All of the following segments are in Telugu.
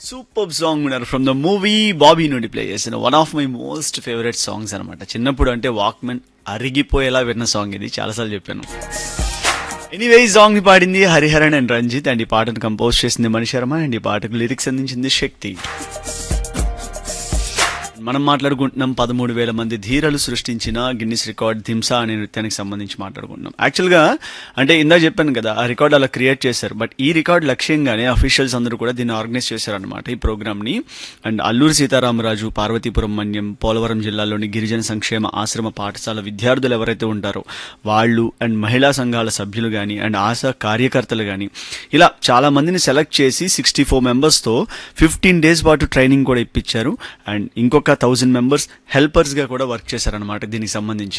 సూపర్ సాంగ్ ఉన్నారు ఫ్రమ్ ద మూవీ బాబీ నుండి ప్లే చేసిన one of my most favourite songs అనమాట చిన్నప్పుడు అంటే వాక్మెన్ అరిగిపోయేలా విన్న సాంగ్ ఇది చాలాసార్లు చెప్పాను ఎనీవే ఈ సాంగ్ ని పాడింది హరిహరన్ అండ్ రంజిత్ అండ్ ఈ పాటను కంపోజ్ చేసింది మణి శర్మ అండ్ ఈ పాటకు లిరిక్స్ అందించింది శక్తి మనం మాట్లాడుకుంటున్నాం పదమూడు వేల మంది ధీరలు సృష్టించిన గిన్నిస్ రికార్డ్ ధింస అనే నృత్యానికి సంబంధించి మాట్లాడుకుంటున్నాం యాక్చువల్గా అంటే ఇందా చెప్పాను కదా ఆ రికార్డ్ అలా క్రియేట్ చేశారు బట్ ఈ రికార్డ్ లక్ష్యంగానే అఫీషియల్స్ అందరూ కూడా దీన్ని ఆర్గనైజ్ చేశారనమాట ఈ ప్రోగ్రామ్ని అండ్ అల్లూరి సీతారామరాజు పార్వతీపురం మన్యం పోలవరం జిల్లాలోని గిరిజన సంక్షేమ ఆశ్రమ పాఠశాల విద్యార్థులు ఎవరైతే ఉంటారో వాళ్ళు అండ్ మహిళా సంఘాల సభ్యులు కానీ అండ్ ఆశా కార్యకర్తలు కానీ ఇలా చాలా మందిని సెలెక్ట్ చేసి సిక్స్టీ ఫోర్ మెంబర్స్తో ఫిఫ్టీన్ డేస్ పాటు ట్రైనింగ్ కూడా ఇప్పించారు అండ్ ఇంకొక థౌజండ్ మెంబర్స్ హెల్పర్స్గా కూడా వర్క్ చేశారనమాట దీనికి సంబంధించి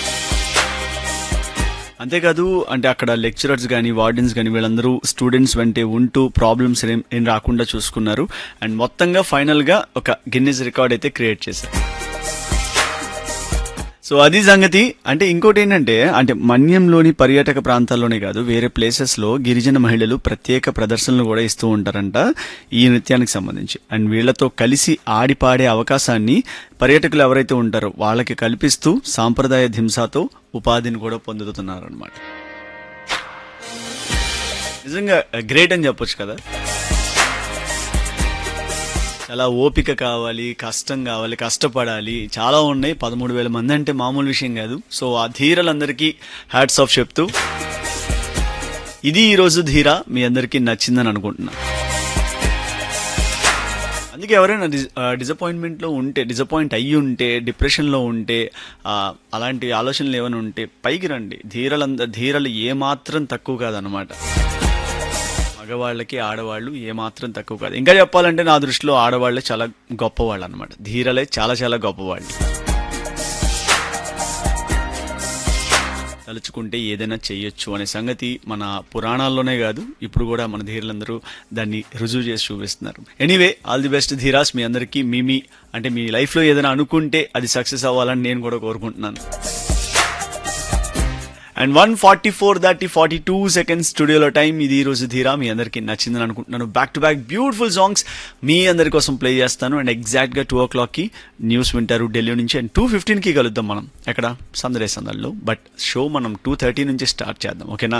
అంతేకాదు అంటే అక్కడ లెక్చరర్స్ కానీ వార్డెన్స్ కానీ వీళ్ళందరూ స్టూడెంట్స్ వెంటే ఉంటూ ప్రాబ్లమ్స్ ఏం ఏం రాకుండా చూసుకున్నారు అండ్ మొత్తంగా ఫైనల్గా ఒక గిన్నెస్ రికార్డ్ అయితే క్రియేట్ చేశారు సో అది సంగతి అంటే ఇంకోటి ఏంటంటే అంటే మన్యంలోని పర్యాటక ప్రాంతాల్లోనే కాదు వేరే ప్లేసెస్లో గిరిజన మహిళలు ప్రత్యేక ప్రదర్శనలు కూడా ఇస్తూ ఉంటారంట ఈ నృత్యానికి సంబంధించి అండ్ వీళ్ళతో కలిసి ఆడి పాడే అవకాశాన్ని పర్యాటకులు ఎవరైతే ఉంటారో వాళ్ళకి కల్పిస్తూ సాంప్రదాయ ధింసాతో ఉపాధిని కూడా పొందుతున్నారనమాట నిజంగా గ్రేట్ అని చెప్పొచ్చు కదా చాలా ఓపిక కావాలి కష్టం కావాలి కష్టపడాలి చాలా ఉన్నాయి పదమూడు వేల మంది అంటే మామూలు విషయం కాదు సో ఆ ధీరలందరికీ హ్యాట్స్ ఆఫ్ చెప్తూ ఇది ఈరోజు ధీర మీ అందరికీ నచ్చిందని అనుకుంటున్నా అందుకే ఎవరైనా డిస్ డిసప్పాయింట్మెంట్లో ఉంటే డిసప్పాయింట్ అయ్యి ఉంటే డిప్రెషన్లో ఉంటే ఆ, అలాంటి ఆలోచనలు ఏమైనా ఉంటే పైకి రండి ధీరలంద ధీరలు ఏమాత్రం తక్కువ కాదనమాట మగవాళ్ళకి ఆడవాళ్ళు ఏమాత్రం తక్కువ కాదు ఇంకా చెప్పాలంటే నా దృష్టిలో ఆడవాళ్ళే చాలా గొప్పవాళ్ళు అనమాట ధీరలే చాలా చాలా గొప్పవాళ్ళు తలుచుకుంటే ఏదైనా చెయ్యొచ్చు అనే సంగతి మన పురాణాల్లోనే కాదు ఇప్పుడు కూడా మన ధీరులందరూ దాన్ని రుజువు చేసి చూపిస్తున్నారు ఎనీవే ఆల్ ది బెస్ట్ ధీరాస్ మీ అందరికీ మీ మీ అంటే మీ లైఫ్లో ఏదైనా అనుకుంటే అది సక్సెస్ అవ్వాలని నేను కూడా కోరుకుంటున్నాను and one forty four thirty forty two seconds స్టూడియోలో టైం ఇది ఈ రోజు ధీరా మీ అందరికీ నచ్చిందని అనుకుంటున్నాను back to back beautiful songs మీ అందరి కోసం ప్లే చేస్తాను అండ్ ఎగ్జాక్ట్గా టూ ఓ క్లాక్కి న్యూస్ వింటారు ఢిల్లీ నుంచి అండ్ టూ ఫిఫ్టీన్కి కలుద్దాం మనం ఎక్కడ సందడే సందడిలో బట్ షో మనం టూ థర్టీ నుంచి స్టార్ట్ చేద్దాం ఓకేనా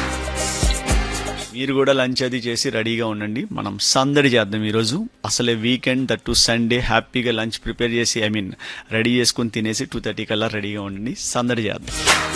మీరు కూడా లంచ్ అది చేసి రెడీగా ఉండండి మనం సందడి చేద్దాం ఈరోజు అసలే వీకెండ్ దట్టు సండే హ్యాపీగా లంచ్ ప్రిపేర్ చేసి ఐ మీన్ రెడీ చేసుకుని తినేసి టూ థర్టీ కల్లా రెడీగా ఉండండి సందడి చేద్దాం